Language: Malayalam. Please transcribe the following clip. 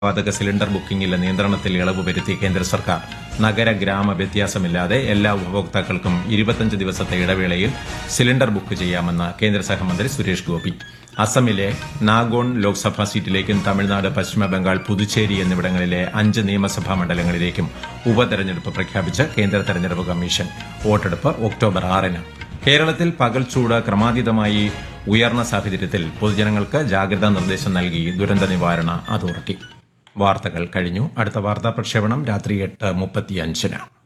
വാതക സിലിണ്ടർ ബുക്കിംഗിലെ നിയന്ത്രണത്തിൽ ഇളവ് വരുത്തി കേന്ദ്ര സർക്കാർ നഗര ഗ്രാമ വ്യത്യാസമില്ലാതെ എല്ലാ ഉപഭോക്താക്കൾക്കും ഇരുപത്തഞ്ച് ദിവസത്തെ ഇടവേളയിൽ സിലിണ്ടർ ബുക്ക് ചെയ്യാമെന്ന് കേന്ദ്ര സഹമന്ത്രി സുരേഷ് ഗോപി അസമിലെ നാഗോൺ ലോക്സഭാ സീറ്റിലേക്കും തമിഴ്നാട് പശ്ചിമ ബംഗാൾ പുതുച്ചേരി എന്നിവിടങ്ങളിലെ അഞ്ച് നിയമസഭാ മണ്ഡലങ്ങളിലേക്കും ഉപതെരഞ്ഞെടുപ്പ് പ്രഖ്യാപിച്ച് കേന്ദ്ര തെരഞ്ഞെടുപ്പ് കമ്മീഷൻ വോട്ടെടുപ്പ് ഒക്ടോബർ ആറിന് കേരളത്തിൽ പകൽ ചൂട് ക്രമാതീതമായി ഉയർന്ന സാഹചര്യത്തിൽ പൊതുജനങ്ങൾക്ക് ജാഗ്രതാ നിർദ്ദേശം നൽകി ദുരന്ത നിവാരണ അതോറിറ്റി വാർത്തകൾ കഴിഞ്ഞു അടുത്ത വാർത്താ പ്രക്ഷേപണം രാത്രി എട്ട് മുപ്പത്തിയഞ്ചിന്